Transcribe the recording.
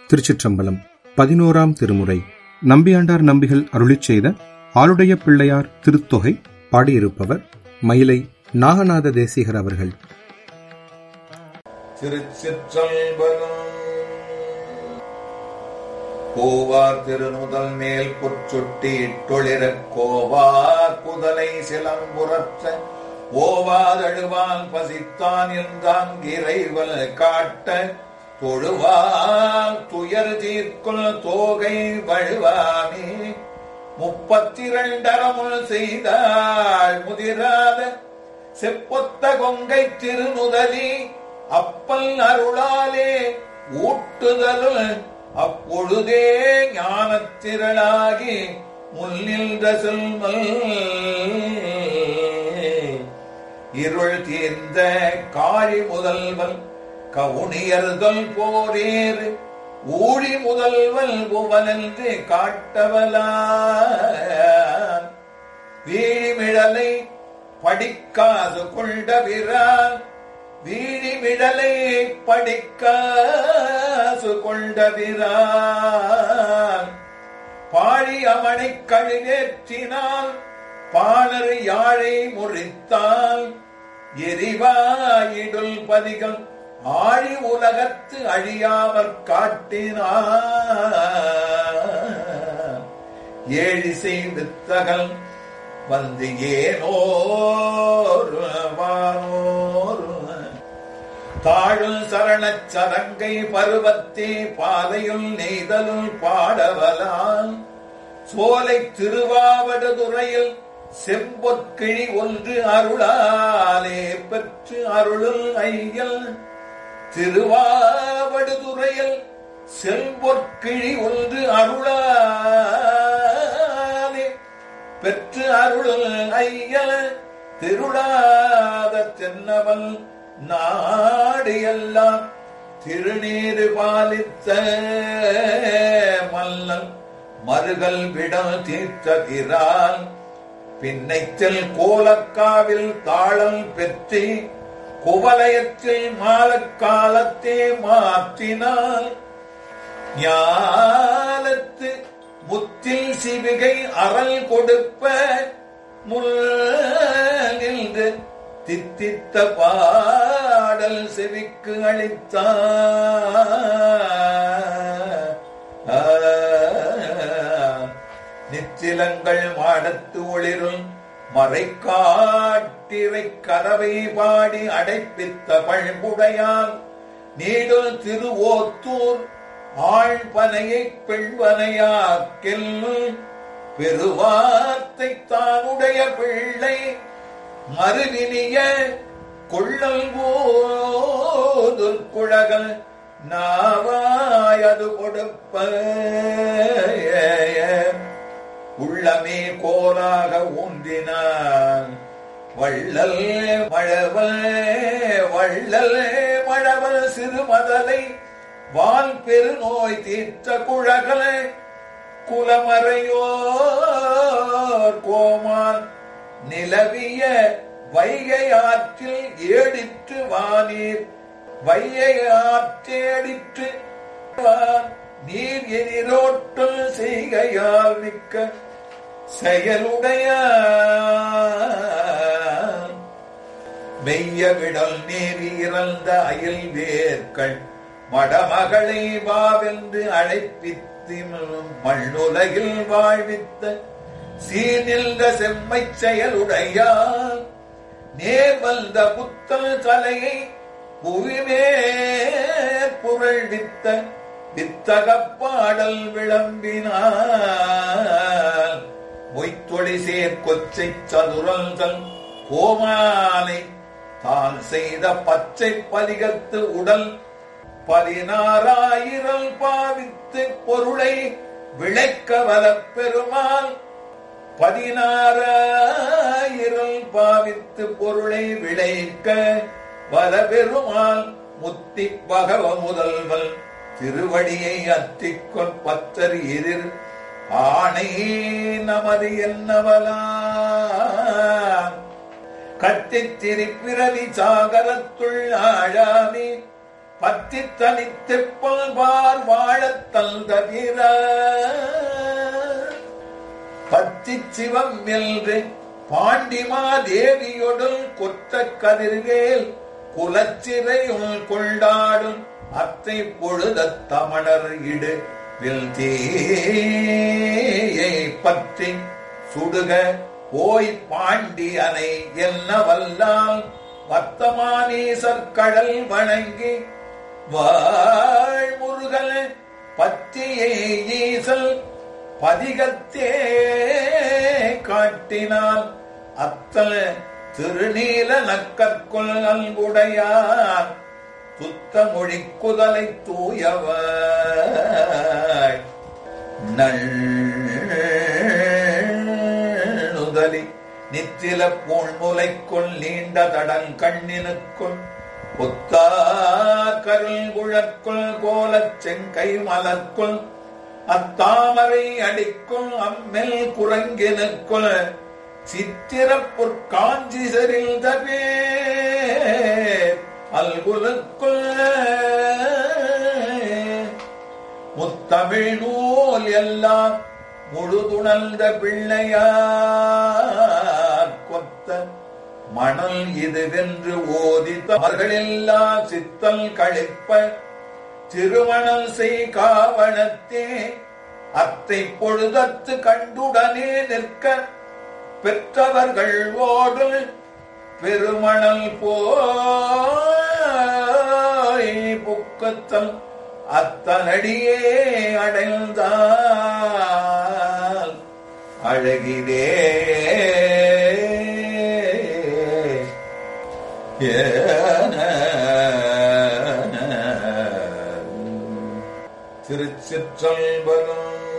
திருச்சிற்றம்பலம் பதினோராம் திருமுறை நம்பியாண்டார் நம்பிகள் அருளிச் செய்த ஆளுடைய பிள்ளையார் திருத்தொகை பாடியிருப்பவர் மயிலை நாகநாத தேசிகர் அவர்கள் திருச்சிற்றம்பலம் கோவார் திருநுதல் மேல் புற்சுட்டி இட்டொளிரக் கோவார் புதலை சிலம்புறற்ற ஓவாதழுவான் பசித்தான் என்றான் இறைவல் காட்ட தொழுவால் துயர் தீர்க்குள் தோகை வழுவாமே முப்பத்திரண்டரமுள் செய்தாள் முதிராத செப்பொத்த கொங்கை திருநுதலி அப்பல் அருளாலே ஊட்டுதலுள் அப்பொழுதே ஞானத்திரளாகி முன்னின்ற செல்மல் இருள் தீர்ந்த காழி முதல்வன் கவுனியர்தல் போரேறு ஊழி முதல்வன் புவனென்று காட்டவலான் வீழிமிழலை படிக்காது கொண்ட விரான் வீழிமிழலை படிக்காசு கொண்ட விரான் பாழி அவனை கழுவேற்றினால் பாணர் யாழை முறித்தால் எரிவாயிடுல் பதிகள் ஆழி உலகத்து அழியாமற் காட்டினார் ஏழிசை வித்தகல் வந்து ஏனோர் வானோர் தாழும் சரணச் சரங்கை பருவத்தே பாதையுள் நெய்தலுள் பாடவலான் சோலை திருவாவடுதுறையில் செம்பொற்கிழி ஒன்று அருளாலே பெற்று அருளும் ஐயல் திருவாவடுதுறையில் செம்பொற்கிழி ஒன்று அருளாலே பெற்று அருளும் ஐயல் திருடாத தென்னவன் நாடு எல்லாம் திருநீரு பாலித்த மல்லன் மறுகள் விடம் தீர்த்தகிறான் பின்னைத்தில் கோலக்காவில் தாளம் பெற்றி குவலயத்தில் மாலக்காலத்தே மாற்றினாள் ஞாலத்து முத்தில் சிவிகை அறல் கொடுப்ப முல் நின்று தித்தித்த பாடல் செவிக்கு அளித்தான் நிச்சிலங்கள் மாடத்து ஒளிரும் மறைக்காட்டிரை கதவை பாடி அடைப்பித்த பண்புடையான் நீடுல் திருவோத்தூர் ஆழ்பனையை பெண்பனையாக்கில் பெருவார்த்தை தானுடைய பிள்ளை மறுவினிய கொள்ளல் போதுல் குழகல் நாவாயது கொடுப்ப உள்ளமே கோலாக ஊன்றினான் வள்ளல் மழவல் வள்ளல் மழவல் சிறுமதலை வால் பெருநோய் தீர்த்த குழகல குலமறையோர் கோமான் நிலவிய வைகை ஆற்றில் ஏடிற்று வானீர் வையை ஆற்றேடிற்று நீர் எதிரோட்டல் செய்கையால் மிக்க செயலுடைய மெய்ய விடல் நேரி இறந்த அயல் வேர்கள் மடமகளை வாவென்று அழைப்பித்து மண்ணுலகில் வாழ்வித்த சீனில்த செம்மை செயலுடையார் நேர் வந்த புத்தல் தலையை புவிமேற் புகழ்வித்த வித்தகப் பாடல் விளம்பினார் மொய்த்தொழி சேர்க்கொச்சை சதுரல்கள் கோமானை தான் செய்த பச்சை பதிகத்து உடல் பதினாறாயிரம் பாவித்து பொருளை விளைக்க வலப் பெருமாள் பதினாறாயிரம் பாவித்து பொருளை விளைக்க வலபெருமாள் முத்தி பகவ முதல்வன் திருவடியை அத்திக்கொள் பத்தர் எதிர் ஆணை நமது என்னவலா கட்டித் திருப்பிறவி சாகரத்துள் ஆழாமே பத்தி தனித்துப் பார் வாழத் தந்ததிர பத்தி சிவம் என்று பாண்டிமாதேவியொடுல் குற்ற கதிர்வேல் குலச்சிறையுள் கொண்டாடும் அத்தை பொழுதத் தமிழர் இடு வில் தீயை பற்றி சுடுக போய் பாண்டியனை என்ன வல்லால் வர்த்தமானீசர் கடல் வணங்கி வாழ்முருகல் பத்தியை ஈசல் பதிகத்தே காட்டினான் அத்தல திருநீல நக்கற்குள் அல்குடையார் துத்த மொழி குதலை தூயவாய் நுதலி நித்தில பூண்முலைக்குள் நீண்ட தடங் கண்ணினுக்குள் கொத்தா கருள் குழற்குள் கோலச் செங்கை மலர்க்குள் அத்தாமரை அடிக்குள் அம்மெல் குரங்கினுக்குள் சித்திரப்புற் காஞ்சி செறிந்தவே அல்குலுக்குள் முத்தமிழ் நூல் எல்லாம் முழுதுணர்ந்த பிள்ளையார் கொத்த மணல் இதுவென்று ஓதி அவர்களெல்லா சித்தல் கழிப்ப திருமணல் செய் காவணத்தே அத்தை பொழுதத்து கண்டுடனே நிற்க பெற்றவர்கள் ஓடு பெருமணல் போய் புக்கத்தல் அத்தனடியே அடைந்தால் அழகிலே திருச்சிற்றம்பலம்